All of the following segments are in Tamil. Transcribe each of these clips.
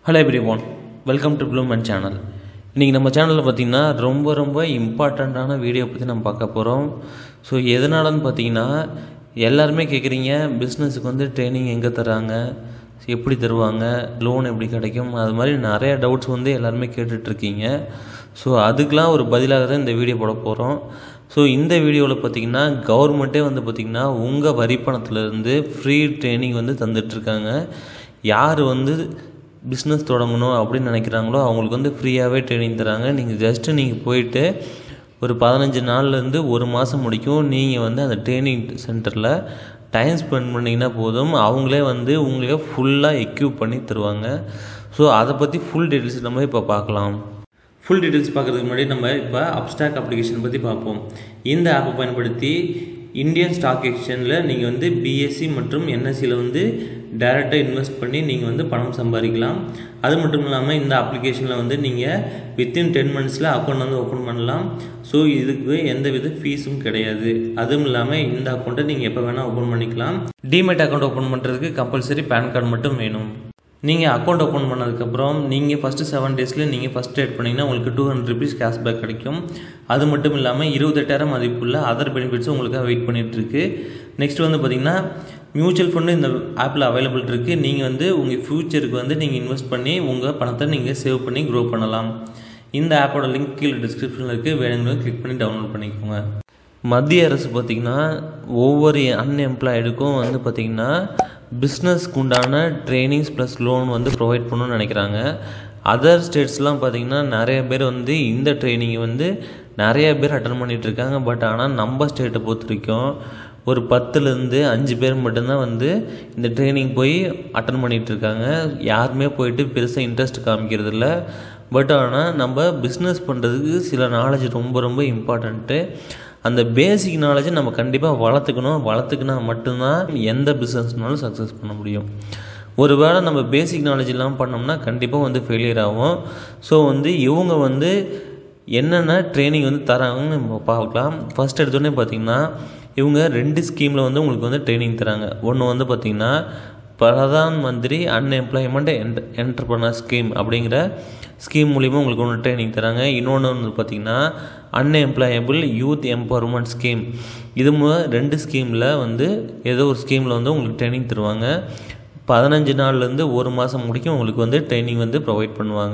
hello every one welcome to ப்ளூமன் சேனல் இன்றைக்கி நம்ம சேனலில் பார்த்திங்கன்னா ரொம்ப ரொம்ப இம்பார்ட்டண்ட்டான வீடியோ பற்றி நம்ம பார்க்க போகிறோம் ஸோ எதனாலன்னு பார்த்தீங்கன்னா எல்லாருமே கேட்குறீங்க பிஸ்னஸுக்கு வந்து ட்ரைனிங் எங்கே தராங்க எப்படி தருவாங்க லோன் எப்படி கிடைக்கும் அது மாதிரி நிறைய டவுட்ஸ் வந்து எல்லாருமே கேட்டுட்ருக்கீங்க ஸோ அதுக்கெலாம் ஒரு பதிலாக தான் இந்த வீடியோ போட போகிறோம் ஸோ இந்த வீடியோவில் பார்த்தீங்கன்னா கவர்மெண்ட்டே வந்து பார்த்திங்கன்னா உங்கள் வரி பணத்துலேருந்து ஃப்ரீ ட்ரைனிங் வந்து தந்துட்டுருக்காங்க யார் வந்து பிஸ்னஸ் தொடங்கணும் அப்படின்னு நினைக்கிறாங்களோ அவங்களுக்கு வந்து ஃப்ரீயாகவே ட்ரைனிங் தராங்க நீங்கள் ஜஸ்ட்டு நீங்கள் போயிட்டு ஒரு பதினஞ்சு நாள்லேருந்து ஒரு மாதம் முடிக்கும் நீங்கள் வந்து அந்த ட்ரைனிங் சென்டரில் டைம் ஸ்பெண்ட் பண்ணிங்கன்னா போதும் அவங்களே வந்து உங்களே ஃபுல்லாக எக்யூப் பண்ணி தருவாங்க ஸோ அதை பற்றி ஃபுல் டீட்டெயில்ஸ் நம்ம இப்போ பார்க்கலாம் ஃபுல் டீட்டெயில்ஸ் பார்க்குறதுக்கு முன்னாடி நம்ம இப்போ அப்டாக் அப்ளிகேஷன் பற்றி பார்ப்போம் இந்த ஆப்பை பயன்படுத்தி இந்தியன் ஸ்டாக் எக்ஸ்சேஞ்சில் நீங்கள் வந்து பிஎஸ்சி மற்றும் என்எஸ்சியில் வந்து டைரெக்டாக இன்வெஸ்ட் பண்ணி நீங்கள் வந்து பணம் சம்பாதிக்கலாம் அது மட்டும் இல்லாமல் இந்த அப்ளிகேஷனில் வந்து நீங்கள் வித்தின் டென் மந்த்ஸில் அக்கௌண்ட் வந்து ஓப்பன் பண்ணலாம் ஸோ இதுக்கு எந்த வித ஃபீஸும் கிடையாது அதுவும் இல்லாமல் இந்த அக்கௌண்ட்டை நீங்கள் எப்போ வேணால் ஓப்பன் பண்ணிக்கலாம் டிமெட் அக்கௌண்ட் ஓப்பன் பண்ணுறதுக்கு கம்பல்சரி பேன் கார்டு மட்டும் வேணும் நீங்கள் அக்கௌண்ட் ஓப்பன் பண்ணதுக்கப்புறம் நீங்கள் ஃபஸ்ட்டு செவன் டேஸில் நீங்கள் ஃபஸ்ட் ட்ரேட் பண்ணிங்கன்னா உங்களுக்கு டூ ஹண்ட்ரட் ருபீஸ் கேஷ்பேக் கிடைக்கும் அது மட்டும் இல்லாமல் இருபத்தெட்டாயிரம் மதிப்புள்ள அதர் பெனிஃபிட்ஸும் உங்களுக்காக வெயிட் பண்ணிகிட்ருக்கு நெக்ஸ்ட் வந்து பார்த்திங்கன்னா மியூச்சுவல் ஃபண்டு இந்த ஆப்பில் அவைலபிள் இருக்குது நீங்கள் வந்து உங்கள் ஃப்யூச்சருக்கு வந்து நீங்கள் இன்வெஸ்ட் பண்ணி உங்கள் பணத்தை நீங்கள் சேவ் பண்ணி க்ரோ பண்ணலாம் இந்த ஆப்போட லிங்க் கீழே டிஸ்கிரிப்ஷனில் இருக்குது வேணுங்கிறத கிளிக் பண்ணி டவுன்லோட் பண்ணிக்கோங்க மத்திய அரசு பார்த்திங்கன்னா ஒவ்வொரு அன்எம்ப்ளாய்டுக்கும் வந்து பார்த்திங்கன்னா பிஸ்னஸ்க்கு உண்டான ட்ரைனிங்ஸ் ப்ளஸ் லோன் வந்து ப்ரொவைட் பண்ணணும்னு நினைக்கிறாங்க அதர் ஸ்டேட்ஸ்லாம் பார்த்திங்கன்னா நிறைய பேர் வந்து இந்த ட்ரைனிங்கை வந்து நிறைய பேர் அட்டன் பண்ணிகிட்ருக்காங்க பட் ஆனால் நம்ம ஸ்டேட்டை பொறுத்த வரைக்கும் ஒரு பத்துலேருந்து அஞ்சு பேர் மட்டும்தான் வந்து இந்த ட்ரைனிங் போய் அட்டன் பண்ணிகிட்ருக்காங்க யாருமே போயிட்டு பெருசாக இன்ட்ரெஸ்ட் காமிக்கிறது இல்லை பட் ஆனால் நம்ம பிஸ்னஸ் பண்ணுறதுக்கு சில நாலேஜ் ரொம்ப ரொம்ப இம்பார்ட்டண்ட்டு அந்த பேசிக் நாலேஜை நம்ம கண்டிப்பாக வளர்த்துக்கணும் வளர்த்துக்கினா மட்டும்தான் எந்த பிஸ்னஸ்னாலும் சக்ஸஸ் பண்ண முடியும் ஒரு வேளை நம்ம பேசிக் நாலேஜ் இல்லாமல் பண்ணோம்னா கண்டிப்பாக வந்து ஃபெயிலியர் ஆகும் ஸோ வந்து இவங்க வந்து என்னென்ன ட்ரைனிங் வந்து தராங்கன்னு நம்ம பார்க்கலாம் ஃபஸ்ட் எடுத்தோடனே பார்த்திங்கன்னா இவங்க ரெண்டு ஸ்கீமில் வந்து உங்களுக்கு வந்து ட்ரைனிங் தராங்க ஒன்று வந்து பார்த்திங்கன்னா Pradhan Mantri unemployment and entrepreneur scheme அப்படிங்கிற ஸ்கீம் மூலிமா உங்களுக்கு ஒன்று ட்ரைனிங் தராங்க இன்னொன்று வந்து பார்த்திங்கன்னா அன்எம்ப்ளாயபிள் யூத் எம்பவர்மெண்ட் ஸ்கீம் இது ரெண்டு ஸ்கீமில் வந்து ஏதோ ஒரு ஸ்கீமில் வந்து உங்களுக்கு ட்ரைனிங் தருவாங்க பதினஞ்சு நாள்லேருந்து ஒரு மாதம் முடிக்கும் உங்களுக்கு வந்து ட்ரைனிங் வந்து ப்ரொவைட் பண்ணுவாங்க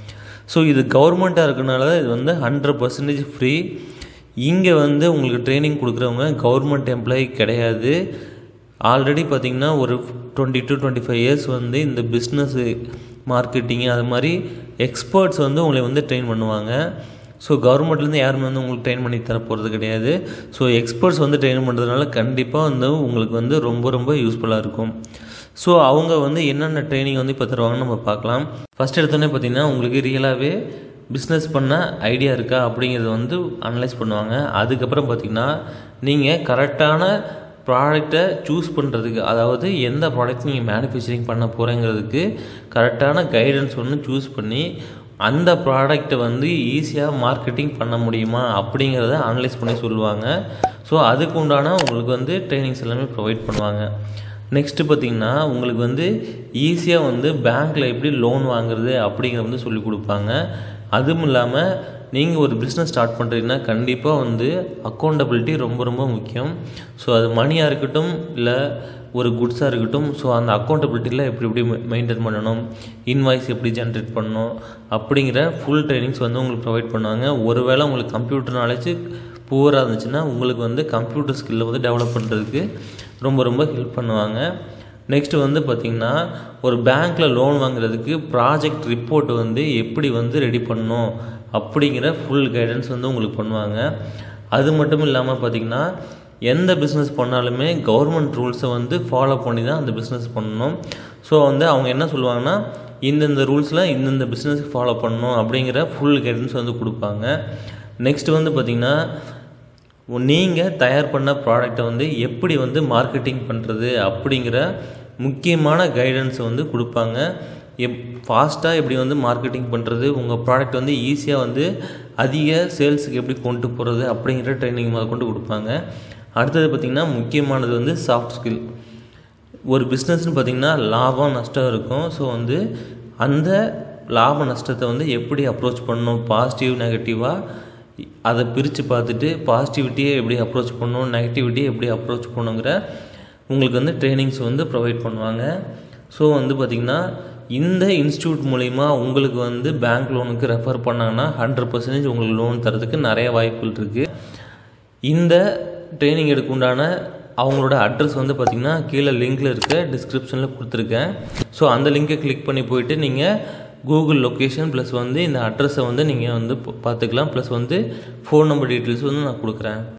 ஸோ இது கவர்மெண்ட்டாக இருக்கனால இது வந்து ஹண்ட்ரட் பர்சன்டேஜ் ஃப்ரீ இங்கே வந்து உங்களுக்கு ட்ரைனிங் கொடுக்குறவங்க கவர்மெண்ட் எம்ப்ளாயி கிடையாது ஆல்ரெடி பார்த்திங்கன்னா ஒரு twenty to twenty five years வந்து இந்த பிஸ்னஸ்ஸு மார்க்கெட்டிங்கு அது மாதிரி எக்ஸ்பர்ட்ஸ் வந்து உங்களை வந்து ட்ரெயின் பண்ணுவாங்க ஸோ கவர்மெண்ட்லேருந்து யாருமே வந்து உங்களுக்கு ட்ரெயின் பண்ணி தர போகிறது கிடையாது ஸோ எக்ஸ்பர்ட்ஸ் வந்து ட்ரெயின் பண்ணுறதுனால கண்டிப்பாக வந்து உங்களுக்கு வந்து ரொம்ப ரொம்ப யூஸ்ஃபுல்லாக இருக்கும் ஸோ அவங்க வந்து என்னென்ன ட்ரைனிங் வந்து இப்போ தருவாங்கன்னு நம்ம பார்க்கலாம் ஃபஸ்ட் எடுத்தோடனே பார்த்திங்கன்னா உங்களுக்கு ரியலாகவே பிஸ்னஸ் பண்ண ஐடியா இருக்கா அப்படிங்கிறத வந்து அனலைஸ் பண்ணுவாங்க அதுக்கப்புறம் பார்த்திங்கன்னா நீங்கள் கரெக்டான ப்ராடக்டை சூஸ் பண்ணுறதுக்கு அதாவது எந்த ப்ராடக்ட் நீங்கள் மேனுஃபேக்சரிங் பண்ண போகிறேங்கிறதுக்கு கரெக்டான கைடன்ஸ் ஒன்று சூஸ் பண்ணி அந்த ப்ராடக்டை வந்து ஈஸியாக மார்க்கெட்டிங் பண்ண முடியுமா அப்படிங்கிறத அனலைஸ் பண்ணி சொல்லுவாங்க ஸோ அதுக்கு உண்டான உங்களுக்கு வந்து ட்ரைனிங்ஸ் எல்லாமே ப்ரொவைட் பண்ணுவாங்க நெக்ஸ்ட்டு பார்த்திங்கன்னா உங்களுக்கு வந்து ஈஸியாக வந்து பேங்க்கில் எப்படி லோன் வாங்குறது அப்படிங்கிறத வந்து சொல்லி கொடுப்பாங்க அதுவும் இல்லாமல் நீங்கள் ஒரு பிஸ்னஸ் ஸ்டார்ட் பண்ணுறீங்கன்னா கண்டிப்பாக வந்து அக்கௌண்டபிலிட்டி ரொம்ப ரொம்ப முக்கியம் ஸோ அது மணியாக இருக்கட்டும் இல்லை ஒரு குட்ஸாக இருக்கட்டும் ஸோ அந்த அக்கௌண்டபிலிட்டியில் எப்படி எப்படி மெயின்டைன் பண்ணணும் இன்வாய்ஸ் எப்படி ஜென்ரேட் பண்ணணும் அப்படிங்கிற ஃபுல் ட்ரைனிங்ஸ் வந்து உங்களுக்கு ப்ரொவைட் பண்ணுவாங்க ஒருவேளை உங்களுக்கு கம்ப்யூட்டர் நாலேஜ் புவராக இருந்துச்சுன்னா உங்களுக்கு வந்து கம்ப்யூட்டர் ஸ்கில்லை வந்து டெவலப் பண்ணுறதுக்கு ரொம்ப ரொம்ப ஹெல்ப் பண்ணுவாங்க நெக்ஸ்ட்டு வந்து பார்த்திங்கன்னா ஒரு பேங்க்கில் லோன் வாங்குறதுக்கு ப்ராஜெக்ட் ரிப்போர்ட் வந்து எப்படி வந்து ரெடி பண்ணணும் அப்படிங்கிற ஃபுல் கைடன்ஸ் வந்து உங்களுக்கு பண்ணுவாங்க அது மட்டும் இல்லாமல் பார்த்திங்கன்னா எந்த பிஸ்னஸ் பண்ணாலுமே கவர்மெண்ட் ரூல்ஸை வந்து ஃபாலோ பண்ணி தான் அந்த பிஸ்னஸ் பண்ணணும் ஸோ வந்து அவங்க என்ன சொல்லுவாங்கன்னா இந்தந்த ரூல்ஸில் இந்தந்த பிஸ்னஸ் ஃபாலோ பண்ணணும் அப்படிங்கிற ஃபுல் கைடன்ஸ் வந்து கொடுப்பாங்க நெக்ஸ்ட் வந்து பார்த்திங்கன்னா நீங்கள் தயார் பண்ண ப்ராடக்டை வந்து எப்படி வந்து மார்க்கெட்டிங் பண்ணுறது அப்படிங்கிற முக்கியமான கைடன்ஸ் வந்து கொடுப்பாங்க எப் ஃபாஸ்ட்டாக எப்படி வந்து மார்க்கெட்டிங் பண்ணுறது உங்கள் ப்ராடக்ட் வந்து ஈஸியாக வந்து அதிக சேல்ஸுக்கு எப்படி கொண்டு போகிறது அப்படிங்கிற ட்ரைனிங் முதல் கொண்டு கொடுப்பாங்க அடுத்தது பார்த்திங்கன்னா முக்கியமானது வந்து சாஃப்ட் ஸ்கில் ஒரு பிஸ்னஸ்னு பார்த்திங்கன்னா லாபம் நஷ்டம் இருக்கும் ஸோ வந்து அந்த லாப நஷ்டத்தை வந்து எப்படி அப்ரோச் பண்ணணும் பாசிட்டிவ் நெகட்டிவாக அதை பிரித்து பார்த்துட்டு பாசிட்டிவிட்டியை எப்படி அப்ரோச் பண்ணணும் நெகட்டிவிட்டியை எப்படி அப்ரோச் பண்ணுங்கிற உங்களுக்கு வந்து ட்ரைனிங்ஸ் வந்து ப்ரொவைட் பண்ணுவாங்க ஸோ வந்து பார்த்திங்கன்னா இந்த இன்ஸ்டியூட் மூலிமா உங்களுக்கு வந்து பேங்க் லோனுக்கு ரெஃபர் பண்ணாங்கன்னா ஹண்ட்ரட் பர்சன்டேஜ் உங்களுக்கு லோன் தரதுக்கு நிறைய வாய்ப்புகள் இருக்குது இந்த ட்ரைனிங் எடுக்க உண்டான அவங்களோட அட்ரஸ் வந்து பார்த்திங்கன்னா கீழே லிங்க்கில் இருக்க டிஸ்கிரிப்ஷனில் கொடுத்துருக்கேன் ஸோ அந்த லிங்கை கிளிக் பண்ணி போயிட்டு நீங்கள் கூகுள் லொக்கேஷன் ப்ளஸ் வந்து இந்த அட்ரஸை வந்து நீங்கள் வந்து பார்த்துக்கலாம் ப்ளஸ் வந்து ஃபோன் நம்பர் டீட்டெயில்ஸ் வந்து நான் கொடுக்குறேன்